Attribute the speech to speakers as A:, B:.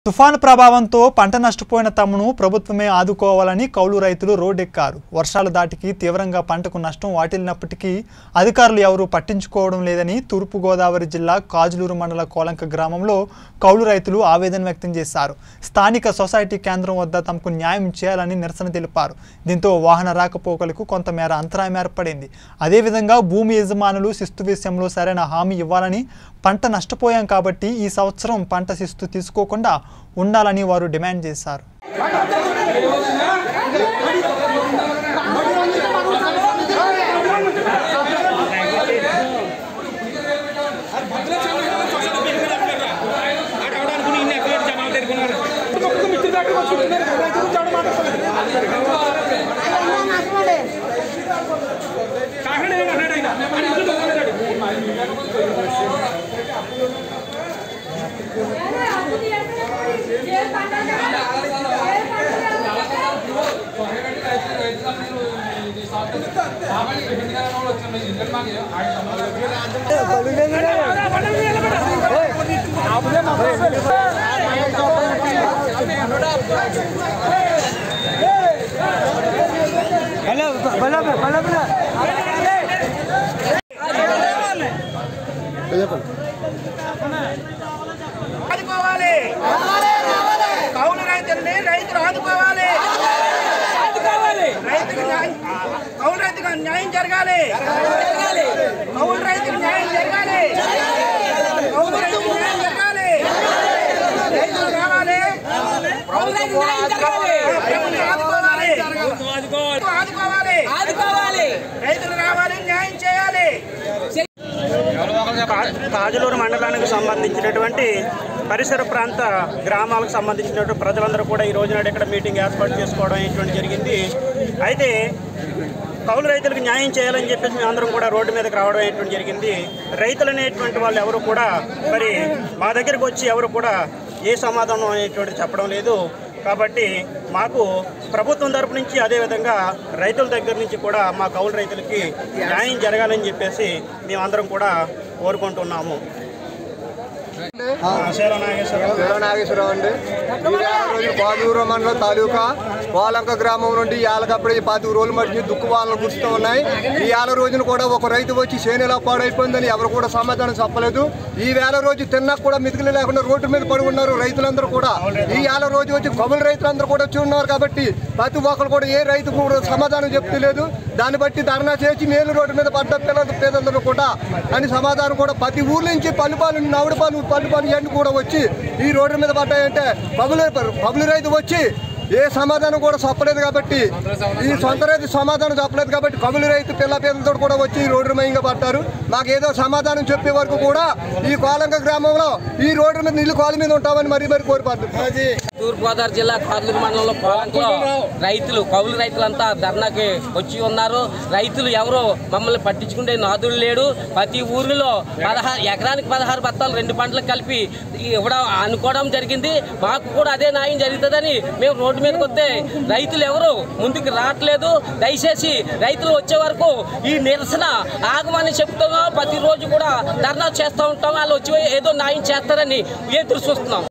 A: తుఫాను ప్రభావంతో పంట నష్టపోయిన తమను ప్రభుత్వమే ఆదుకోవాలని కౌలు రైతులు రోడ్డెక్కారు వర్షాలు దాటికి తీవ్రంగా పంటకు నష్టం వాటిల్లినప్పటికీ అధికారులు ఎవరూ పట్టించుకోవడం లేదని తూర్పుగోదావరి జిల్లా కాజులూరు మండల కోలంక గ్రామంలో కౌలు రైతులు ఆవేదన వ్యక్తం చేశారు స్థానిక సొసైటీ కేంద్రం వద్ద తమకు న్యాయం చేయాలని నిరసన తెలిపారు దీంతో వాహన రాకపోకలకు కొంతమేర అంతరాయం ఏర్పడింది అదేవిధంగా భూమి యజమానులు శిస్తు విషయంలో సరైన హామీ ఇవ్వాలని పంట నష్టపోయాం కాబట్టి ఈ సంవత్సరం పంట శిస్తు తీసుకోకుండా ఉండాలని వారు డిమాండ్ చేశారు
B: ఆదుకోవాలి కౌలు రైతుల్ని రైతులు ఆదుకోవాలి రైతుకు న్యాయం- కౌలు రైతుకు న్యాయం జరగాలి కౌలు రైతుకు న్యాయం జరగాలి కౌలు రైతుకు న్యాయం జరగాలి రైతులు కావాలి ప్రభుత్వం ఆదుకోవాలి ఆదుకోవాలి ఆదుకోవాలి రైతులు రావాలి న్యాయం చేయాలి కాజులూరు మండలానికి సంబంధించినటువంటి పరిసర ప్రాంత గ్రామాలకు సంబంధించినటువంటి ప్రజలందరూ కూడా ఈ రోజు నాడు ఇక్కడ మీటింగ్ ఏర్పాటు చేసుకోవడం ఇటువంటి జరిగింది అయితే కౌలు రైతులకు న్యాయం చేయాలని చెప్పేసి మేము అందరం కూడా రోడ్డు మీదకి రావడం అనేటువంటి జరిగింది రైతులు అనేటువంటి వాళ్ళు ఎవరు కూడా మరి మా దగ్గరకు వచ్చి ఎవరు కూడా ఏ సమాధానం అనేటువంటి చెప్పడం లేదు కాబట్టి మాకు ప్రభుత్వం తరపు నుంచి అదేవిధంగా రైతుల దగ్గర నుంచి కూడా మా కౌలు రైతులకి న్యాయం జరగాలని చెప్పేసి మేమందరం కూడా కోరుకుంటున్నాము శీల నాగేశ్వరరావు
C: వీర నాగేశ్వరరావు అండి ఈ వేల రోజులు బాదూరు మండలం తాలూకా కోలంక గ్రామం నుండి యాలకప్పుడు ఈ పాతి రోజులు మట్టి దుక్కు వాళ్ళను కురుస్తూ ఉన్నాయి ఈ వేల రోజున కూడా ఒక రైతు వచ్చి చేను ఎలా పాడైపోయిందని ఎవరు కూడా సమాధానం చెప్పలేదు ఈ వేల రోజు తిన్నాక కూడా మితికిలు లేకుండా రోడ్డు మీద పడి ఉన్నారు రైతులందరూ కూడా ఈ వేల రోజు వచ్చి కబులు రైతులందరూ కూడా వచ్చి ఉన్నారు కాబట్టి ప్రతి ఒక్కరు కూడా ఏ రైతు కూడా సమాధానం చెప్తలేదు దాన్ని బట్టి ధర్నా చేసి మేలు రోడ్డు మీద పడ్డ పిల్లల పేదలందరూ కూడా అని సమాధానం కూడా ప్రతి ఊర్ల నుంచి పల్లిపాలు నవ్వుడుపాలు పల్లిపాలు ఇవన్నీ కూడా వచ్చి ఈ రోడ్డు మీద పడ్డాయంటే పబులు పబులు రైతు వచ్చి ఏ సమాధానం కూడా చెప్పలేదు కాబట్టి ఈ సొంత రైతు సమాధానం చెప్పలేదు కాబట్టి కబులు రైతు పిల్ల పేదలతో కూడా వచ్చి ఈ రోడ్డు మయంగా పడ్డారు మాకు ఏదో సమాధానం చెప్పే వరకు కూడా ఈ కోలంక గ్రామంలో ఈ రోడ్డు మీద నీళ్లు కాలు మీద ఉంటామని మరీ మరి కోరిపడుతుంది
D: తూర్పుగోదావరి జిల్లా కాదులూరు మండలంలో పొలంలో రైతులు కౌలు రైతులంతా ధర్నాకి వచ్చి ఉన్నారు రైతులు ఎవరు మమ్మల్ని పట్టించుకుంటే నాదులు లేడు ప్రతి ఊరిలో పదహారు ఎకరానికి పదహారు బత్తాలు రెండు పంటలకు కలిపి ఇవ్వడం అనుకోవడం జరిగింది మాకు కూడా అదే న్యాయం జరుగుతుందని మేము రోడ్డు మీదకి వస్తే రైతులు ఎవరు ముందుకు రావట్లేదు దయచేసి రైతులు వచ్చే వరకు ఈ నిరసన ఆగమని చెప్తున్నాం ప్రతిరోజు కూడా ధర్నా చేస్తూ ఉంటాం వాళ్ళు వచ్చి ఏదో న్యాయం చేస్తారని ఎదురు చూస్తున్నాం